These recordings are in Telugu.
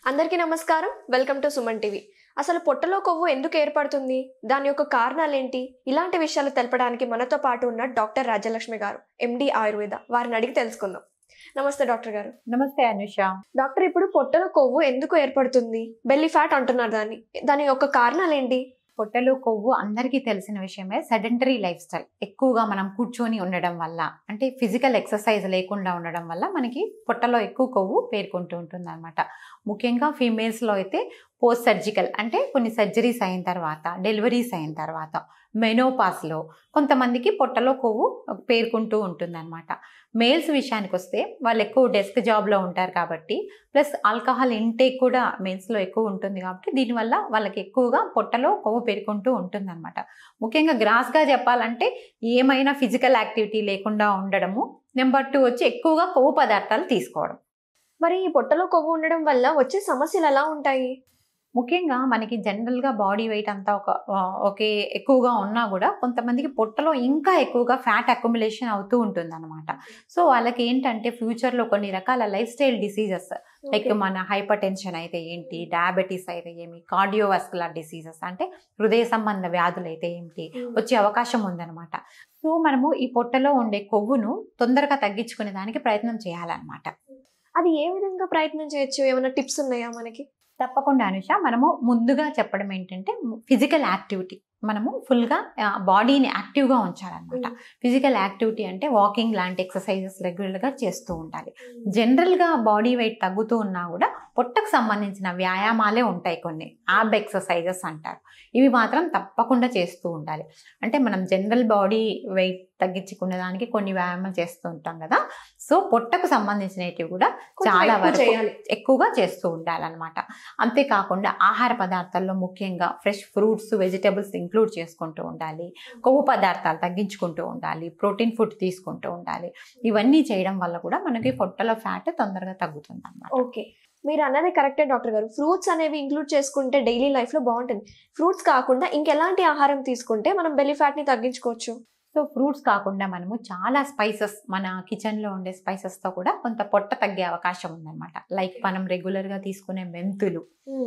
అందరికీ నమస్కారం వెల్కమ్ టు సుమన్ టీవీ అసలు పొట్టలో కొవ్వు ఎందుకు ఏర్పడుతుంది దాని యొక్క కారణాలేంటి ఇలాంటి విషయాలు తెలపడానికి మనతో పాటు ఉన్న డాక్టర్ రాజ్యలక్ష్మి గారు ఎండి ఆయుర్వేద వారిని అడిగి తెలుసుకుందాం నమస్తే డాక్టర్ గారు నమస్తే అనుష డాక్టర్ ఇప్పుడు పొట్టలో కొవ్వు ఎందుకు ఏర్పడుతుంది బెల్లీ ఫ్యాట్ అంటున్నారు దాన్ని దాని యొక్క కారణాలేంటి పొట్టలో కొవ్వు అందరికీ తెలిసిన విషయమే సెడెంటరీ లైఫ్ స్టైల్ ఎక్కువగా మనం కూర్చొని ఉండడం వల్ల అంటే ఫిజికల్ ఎక్సర్సైజ్ లేకుండా ఉండడం వల్ల మనకి పొట్టలో ఎక్కువ కొవ్వు పేర్కొంటూ ఉంటుంది అనమాట ముఖ్యంగా ఫీమేల్స్లో అయితే పోస్ట్ సర్జికల్ అంటే కొన్ని సర్జరీస్ అయిన తర్వాత డెలివరీస్ అయిన తర్వాత మెనోపాస్లో కొంతమందికి పొట్టలో కొవ్వు పేర్కొంటూ ఉంటుందన్నమాట మేల్స్ విషయానికి వస్తే వాళ్ళు ఎక్కువ డెస్క్ జాబ్లో ఉంటారు కాబట్టి ప్లస్ ఆల్కహాల్ ఇంటేక్ కూడా మేల్స్లో ఎక్కువ ఉంటుంది కాబట్టి దీనివల్ల వాళ్ళకి ఎక్కువగా పొట్టలో కొవ్వు పేరుకుంటూ ఉంటుందన్నమాట ముఖ్యంగా గ్రాస్గా చెప్పాలంటే ఏమైనా ఫిజికల్ యాక్టివిటీ లేకుండా ఉండడము నెంబర్ టూ వచ్చి ఎక్కువగా కొవ్వు పదార్థాలు తీసుకోవడం మరి ఈ పొట్టలో కొవ్వు ఉండడం వల్ల వచ్చే సమస్యలు ఎలా ఉంటాయి ముఖ్యంగా మనకి జనరల్గా బాడీ వెయిట్ అంతా ఒక ఆ, ఒకే ఎక్కువగా ఉన్నా కూడా కొంతమందికి పొట్టలో ఇంకా ఎక్కువగా ఫ్యాట్ అక్యుములేషన్ అవుతూ ఉంటుంది అనమాట సో వాళ్ళకి ఏంటంటే ఫ్యూచర్లో కొన్ని రకాల లైఫ్ స్టైల్ డిసీజెస్ లైక్ మన హైపర్ టెన్షన్ అయితే ఏంటి డయాబెటీస్ అయితే ఏమి కార్డియోవాస్కులర్ డిసీజెస్ అంటే హృదయ సంబంధ వ్యాధులు అయితే ఏమిటి వచ్చే అవకాశం ఉందన్నమాట సో మనము ఈ పొట్టలో ఉండే కొవ్వును తొందరగా తగ్గించుకునే దానికి ప్రయత్నం చేయాలన్నమాట అది ఏ విధంగా ప్రయత్నం చేయొచ్చు ఏమైనా టిప్స్ ఉన్నాయా మనకి తప్పకుండా అనుష మనము ముందుగా చెప్పడం ఏంటంటే ఫిజికల్ యాక్టివిటీ మనము ఫుల్గా బాడీని యాక్టివ్గా ఉంచాలన్నమాట ఫిజికల్ యాక్టివిటీ అంటే వాకింగ్ లాంటి ఎక్సర్సైజెస్ రెగ్యులర్గా చేస్తూ ఉండాలి జనరల్గా బాడీ వెయిట్ తగ్గుతూ ఉన్నా కూడా పొట్టకు సంబంధించిన వ్యాయామాలే ఉంటాయి కొన్ని యాబ్ ఎక్సర్సైజెస్ అంటారు ఇవి మాత్రం తప్పకుండా చేస్తూ ఉండాలి అంటే మనం జనరల్ బాడీ వెయిట్ తగ్గించుకునే దానికి కొన్ని వ్యాయామాలు చేస్తూ ఉంటాం కదా సో పొట్టకు సంబంధించినవి కూడా కొంచెం చాలా ఎక్కువ వరకు చేయాలి ఎక్కువగా చేస్తూ ఉండాలన్నమాట అంతేకాకుండా ఆహార పదార్థాల్లో ముఖ్యంగా ఫ్రెష్ ఫ్రూట్స్ వెజిటబుల్స్ ఇంక్లూడ్ చేసుకుంటూ ఉండాలి కొవ్వు పదార్థాలు తగ్గించుకుంటూ ఉండాలి ప్రోటీన్ ఫుడ్ తీసుకుంటూ ఉండాలి ఇవన్నీ చేయడం వల్ల కూడా మనకి పొట్టలో ఫ్యాట్ తొందరగా తగ్గుతుంది అన్నమాట ఓకే మీరు అన్నది కరెక్టే డాక్టర్ గారు ఫ్రూట్స్ అనేవి ఇంక్లూడ్ చేసుకుంటే డైలీ లైఫ్ లో బాగుంటుంది ఫ్రూట్స్ కాకుండా ఇంకెలాంటి ఆహారం తీసుకుంటే మనం బెల్లీ ఫ్యాట్ ని తగ్గించుకోవచ్చు సో ఫ్రూట్స్ కాకుండా మనము చాలా స్పైసెస్ మన కిచెన్లో ఉండే స్పైసెస్తో కూడా కొంత పొట్ట తగ్గే అవకాశం ఉందన్నమాట లైక్ మనం రెగ్యులర్గా తీసుకునే మెంతులు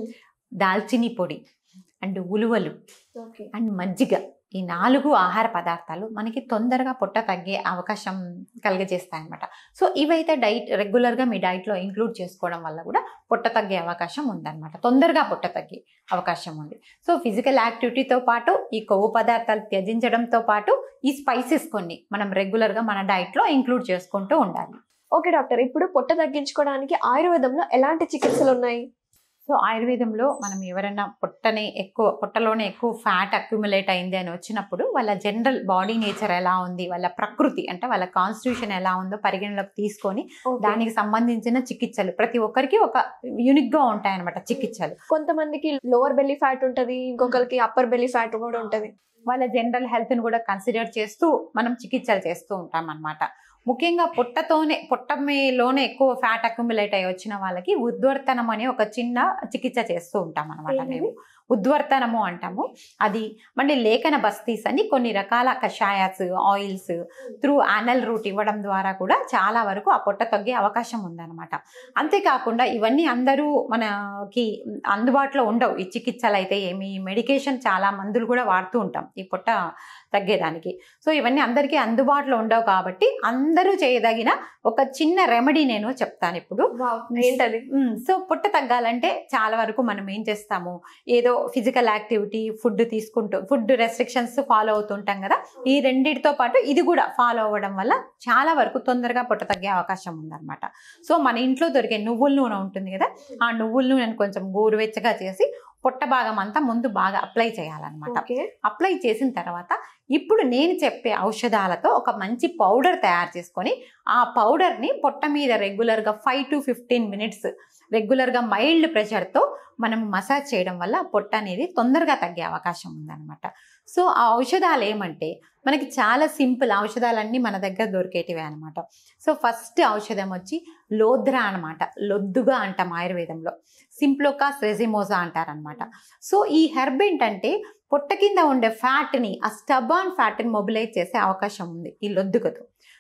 దాల్చిని పొడి అండ్ ఉలువలు ఓకే అండ్ మజ్జిగ ఈ నాలుగు ఆహార పదార్థాలు మనకి తొందరగా పొట్ట తగ్గే అవకాశం కలిగజేస్తాయి అనమాట సో ఇవైతే డైట్ రెగ్యులర్గా మీ డైట్లో ఇంక్లూడ్ చేసుకోవడం వల్ల కూడా పొట్ట తగ్గే అవకాశం ఉందన్నమాట తొందరగా పొట్ట తగ్గే అవకాశం ఉంది సో ఫిజికల్ యాక్టివిటీతో పాటు ఈ కొవ్వు పదార్థాలు త్యజించడంతో పాటు ఈ స్పైసెస్ కొన్ని మనం రెగ్యులర్గా మన డైట్లో ఇంక్లూడ్ చేసుకుంటూ ఉండాలి ఓకే డాక్టర్ ఇప్పుడు పొట్ట తగ్గించుకోవడానికి ఆయుర్వేదంలో ఎలాంటి చికిత్సలు ఉన్నాయి సో ఆయుర్వేదంలో మనం ఎవరైనా పొట్టని ఎక్కువ పొట్టలోనే ఎక్కువ ఫ్యాట్ అక్యుములేట్ అయింది అని వచ్చినప్పుడు వాళ్ళ జనరల్ బాడీ నేచర్ ఎలా ఉంది వాళ్ళ ప్రకృతి అంటే వాళ్ళ కాన్స్టిట్యూషన్ ఎలా ఉందో పరిగణలోకి తీసుకొని దానికి సంబంధించిన చికిత్సలు ప్రతి ఒక్కరికి ఒక యూనిక్ గా ఉంటాయి అనమాట చికిత్సలు కొంతమందికి లోవర్ బెల్లీ ఫ్యాట్ ఉంటది ఇంకొకరికి అప్పర్ బెల్లీ ఫ్యాట్ కూడా ఉంటది వాళ్ళ జనరల్ హెల్త్ ని కూడా కన్సిడర్ చేస్తూ మనం చికిత్సలు చేస్తూ ఉంటాం అనమాట ముఖ్యంగా పొట్టతోనే పొట్టలోనే ఎక్కువ ఫ్యాట్ అక్యుములేట్ అయ్యి వచ్చిన వాళ్ళకి ఉద్వర్తనం అనే ఒక చిన్న చికిత్స చేస్తూ ఉంటాం అనమాట ఏంటిది? మేము ఉద్వర్తనము అంటాము అది మళ్ళీ లేఖన బస్తీస్ అని కొన్ని రకాల కషాయాస్ ఆయిల్స్ త్రూ యానల్ రూట్ ఇవ్వడం ద్వారా కూడా చాలా వరకు ఆ పొట్ట తగ్గే అవకాశం ఉందన్నమాట అంతేకాకుండా ఇవన్నీ అందరూ మనకి అందుబాటులో ఉండవు ఈ చికిత్సలు అయితే ఏమి మెడికేషన్ చాలా మందులు కూడా వాడుతూ ఉంటాం ఈ పొట్ట తగ్గేదానికి సో ఇవన్నీ అందరికీ అందుబాటులో ఉండవు కాబట్టి అందరూ చేయదగిన ఒక చిన్న రెమెడీ నేను చెప్తాను ఇప్పుడు ఏంటది మ్మ్. సో పొట్ట తగ్గాలంటే చాలా వరకు మనం ఏం చేస్తాము ఏదో ఫిజికల్ యాక్టివిటీ ఫుడ్ తీసుకుంటూ ఫుడ్ రెస్ట్రిక్షన్స్ ఫాలో అవుతుంటాం కదా ఈ రెండింటితో పాటు ఇది కూడా ఫాలో అవ్వడం వల్ల చాలా వరకు తొందరగా పొట్ట తగ్గే అవకాశం ఉందన్నమాట సో మన ఇంట్లో దొరికే నువ్వుల నూనె ఉంటుంది కదా ఆ నువ్వుల నూనెను కొంచెం గోరువెచ్చగా చేసి పొట్ట భాగం అంతా ముందు బాగా అప్లై చేయాలన్నమాట ఓకే అప్లై చేసిన తర్వాత ఇప్పుడు నేను చెప్పే ఔషధాలతో ఒక మంచి పౌడర్ తయారు చేసుకొని ఆ పౌడర్ని పొట్ట మీద రెగ్యులర్గా ఫైవ్ టు ఫిఫ్టీన్ మినిట్స్ రెగ్యులర్గా మైల్డ్ ప్రెషర్తో మనం మసాజ్ చేయడం వల్ల పొట్ట అనేది తొందరగా తగ్గే అవకాశం ఉందన్నమాట సో ఆ ఔషధాలు ఏమంటే మనకి చాలా సింపుల్ ఔషధాలన్నీ మన దగ్గర దొరికేటివే అనమాట సో ఫస్ట్ ఔషధం వచ్చి లోద్ర అనమాట లొద్దుగా అంటాం ఆయుర్వేదంలో సింప్లోకాస్ రెజిమోజా అంటారనమాట సో ఈ హెర్బ్ ఏంటంటే పొట్ట కింద ఉండే ఫ్యాట్ని ఆ స్టబాన్ ఫ్యాట్ని మొబిలైజ్ చేసే అవకాశం ఉంది ఈ లొద్దుకతో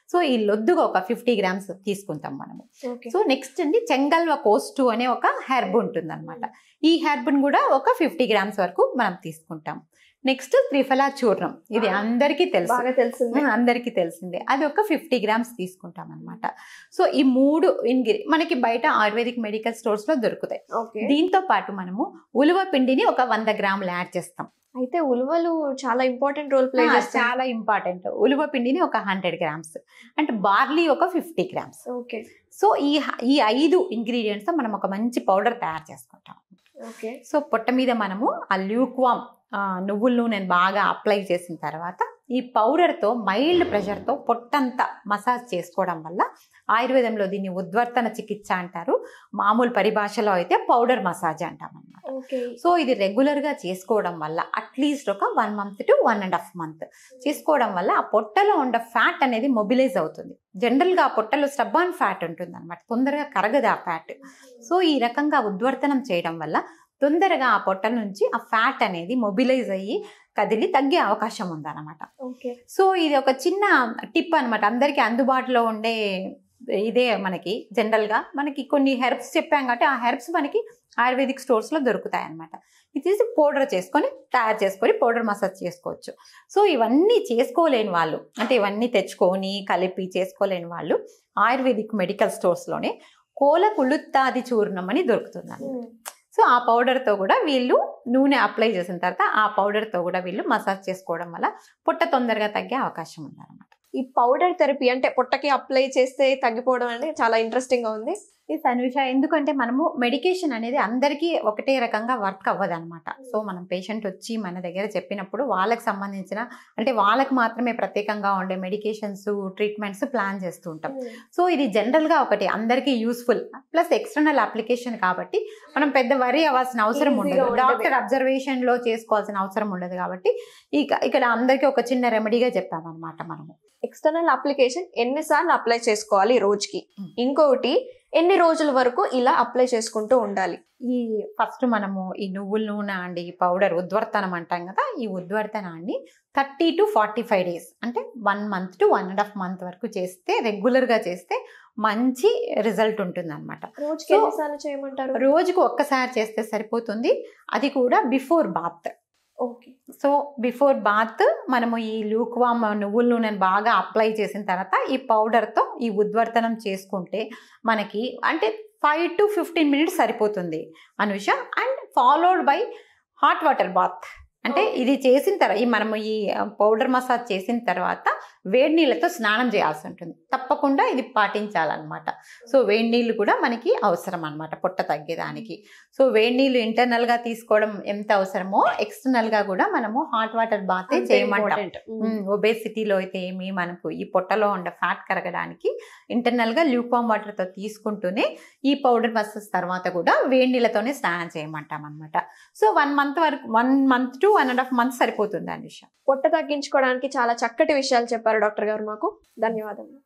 సో ఈ లొద్దుగా ఒక ఫిఫ్టీ గ్రామ్స్ తీసుకుంటాం మనము ఓకే సో నెక్స్ట్ అండి చెంగల్వ కోస్టు అనే ఒక హెర్బ్ ఉంటుంది అనమాట ఈ హెర్బ్ని కూడా ఒక ఫిఫ్టీ గ్రామ్స్ వరకు మనం తీసుకుంటాం నెక్స్ట్ త్రిఫలా చూర్ణం ఇది ఆ. అందరికీ తెలుసు బాగా తెలిసింది ఉమ్, అందరికీ తెలిసిందే అది ఒక ఫిఫ్టీ గ్రామ్స్ తీసుకుంటాం అనమాట సో ఈ మూడు ఇంగ్రి మనకి బయట ఆయుర్వేదిక్ మెడికల్ స్టోర్స్ లో దొరుకుతాయి ఓకే దీంతో పాటు మనము ఉలువ పిండిని ఒక వంద గ్రాములు యాడ్ చేస్తాం అయితే ఉలువలు చాలా ఇంపార్టెంట్ రోల్ ప్లే ఆ, చేస్తాయి చాలా ఇంపార్టెంట్ ఉలువ పిండిని ఒక హండ్రెడ్ గ్రామ్స్ అంటే బార్లీ ఒక ఫిఫ్టీ గ్రామ్స్ ఓకే సో ఈ హ- ఈ ఐదు ఇంగ్రీడియంట్స్ మనం ఒక మంచి పౌడర్ తయారు చేసుకుంటాం ఓకే సో పొట్ట మీద మనము ఆ ల్యూక్వామ్ నువ్వుల నూనెను బాగా అప్లై చేసిన తర్వాత ఈ పౌడర్తో మైల్డ్ ప్రెషర్తో పొట్టంతా మసాజ్ చేసుకోవడం వల్ల ఆయుర్వేదంలో దీన్ని ఉద్వర్తన చికిత్స అంటారు మామూలు పరిభాషలో అయితే పౌడర్ మసాజ్ అంటాం అన్నమాట ఓకే సో ఇది రెగ్యులర్గా చేసుకోవడం వల్ల అట్లీస్ట్ ఒక one month to one and half month చేసుకోవడం వల్ల ఆ పొట్టలో ఉండే ఫ్యాట్ అనేది మొబిలైజ్ అవుతుంది జనరల్గా ఆ పొట్టలో స్టబ్బాన్ ఫ్యాట్ ఉంటుంది అనమాట తొందరగా కరగదు ఆ ఫ్యాట్ సో ఈ రకంగా ఉద్వర్తనం చేయడం వల్ల తొందరగా ఆ పొట్ట నుంచి ఆ ఫ్యాట్ అనేది మొబిలైజ్ అయ్యి కదిలి తగ్గే అవకాశం ఉందన్నమాట ఓకే సో ఇది ఒక చిన్న టిప్ అనమాట అందరికీ అందుబాటులో ఉండే ఇదే మనకి జనరల్గా మనకి కొన్ని హెర్బ్స్ చెప్పాం కాబట్టి ఆ హెర్బ్స్ మనకి ఆయుర్వేదిక్ స్టోర్స్లో దొరుకుతాయి అనమాట ఇది తీసి పౌడర్ చేసుకొని తయారు చేసుకొని పౌడర్ మసాజ్ చేసుకోవచ్చు సో ఇవన్నీ చేసుకోలేని వాళ్ళు అంటే ఇవన్నీ తెచ్చుకొని కలిపి చేసుకోలేని వాళ్ళు ఆయుర్వేదిక్ మెడికల్ స్టోర్స్లోనే కోల కుళుత్తాది చూర్ణం అని దొరుకుతుంది సో ఆ పౌడర్తో కూడా వీళ్ళు నూనె అప్లై చేసిన తర్వాత ఆ పౌడర్తో కూడా వీళ్ళు మసాజ్ చేసుకోవడం వల్ల పొట్ట తొందరగా తగ్గే అవకాశం ఉందన్నమాట ఈ పౌడర్ థెరపీ అంటే పొట్టకి అప్లై చేస్తే తగ్గిపోవడం అనేది చాలా ఇంట్రెస్టింగ్ గా ఉంది ఈ సన్విష ఎందుకంటే మనము మెడికేషన్ అనేది అందరికీ ఒకటే రకంగా వర్క్ అవ్వదు అనమాట సో మనం పేషెంట్ వచ్చి మన దగ్గర చెప్పినప్పుడు వాళ్ళకి సంబంధించిన అంటే వాళ్ళకి మాత్రమే ప్రత్యేకంగా ఉండే మెడికేషన్స్ ట్రీట్మెంట్స్ ప్లాన్ చేస్తూ ఉంటాం సో ఇది జనరల్గా ఒకటి అందరికీ యూస్ఫుల్ ప్లస్ ఎక్స్టర్నల్ అప్లికేషన్ కాబట్టి మనం పెద్ద వరి అవ్వాల్సిన అవసరం Easy గా ఉండదు ఉంటది. డాక్టర్ అబ్జర్వేషన్ లో చేసుకోవాల్సిన అవసరం ఉండదు కాబట్టి ఇక ఇక్కడ అందరికీ ఒక చిన్న రెమెడీగా చెప్పామన్నమాట మనము ఎక్స్టర్నల్ అప్లికేషన్ ఎన్నిసార్లు అప్లై చేసుకోవాలి రోజుకి Hmm. ఇంకొకటి ఎన్ని రోజుల వరకు ఇలా అప్లై చేసుకుంటూ ఉండాలి ఈ ఫస్ట్ మనము ఈ నువ్వుల నూనె అండి ఈ పౌడర్ ఉద్వర్తనం అంటాం కదా ఈ ఉద్వర్తనాన్ని thirty to forty five days అంటే one month to one and half month వరకు చేస్తే రెగ్యులర్గా చేస్తే మంచి రిజల్ట్ ఉంటుంది అనమాట రోజుకి So- ఎన్నిసార్లు చేయమంటారు రోజుకు ఒక్కసారి చేస్తే సరిపోతుంది అది కూడా before bath okay so before bath మనము ఈ లూక్వామ్ నువ్వుల నూనెను బాగా అప్లై చేసిన తర్వాత ఈ పౌడర్తో ఈ ఉద్వర్తనం చేసుకుంటే మనకి అంటే ఫైవ్ టు ఫిఫ్టీన్ మినిట్స్ సరిపోతుంది అనుష and followed by hot water bath అంటే ఇది చేసిన తర్వాత ఈ మనము ఈ పౌడర్ మసాజ్ చేసిన తర్వాత వేడి నీళ్ళతో స్నానం చేయాల్సి ఉంటుంది తప్పకుండా ఇది పాటించాలన్నమాట సో వేడి నీళ్ళు కూడా మనకి అవసరం అన్నమాట పొట్ట తగ్గేదానికి సో వేడి నీళ్ళు ఇంటర్నల్ గా తీసుకోవడం ఎంత అవసరమో ఎక్స్టర్నల్ గా కూడా మనము హాట్ వాటర్ బాత్ అంతే చేయమంటాం important. Hmm. ఒబేసిటీలో అయితే ఏమి మనకు ఈ పొట్టలో ఉండే ఫ్యాట్ కరగడానికి ఇంటర్నల్ గా ల్యూకామ్ వాటర్ తో తీసుకుంటూనే ఈ పౌడర్ మసాజ్ తర్వాత కూడా వేడి నీళ్ళతోనే స్నానం చేయమంటాం అనమాట సో వన్ మంత్ వరకు one month to one and half month సరిపోతుంది అనిష పొట్ట తగ్గించుకోవడానికి చాలా చక్కటి విషయాలు చెప్పారు డాక్టర్ గారు మాకు ధన్యవాదాలు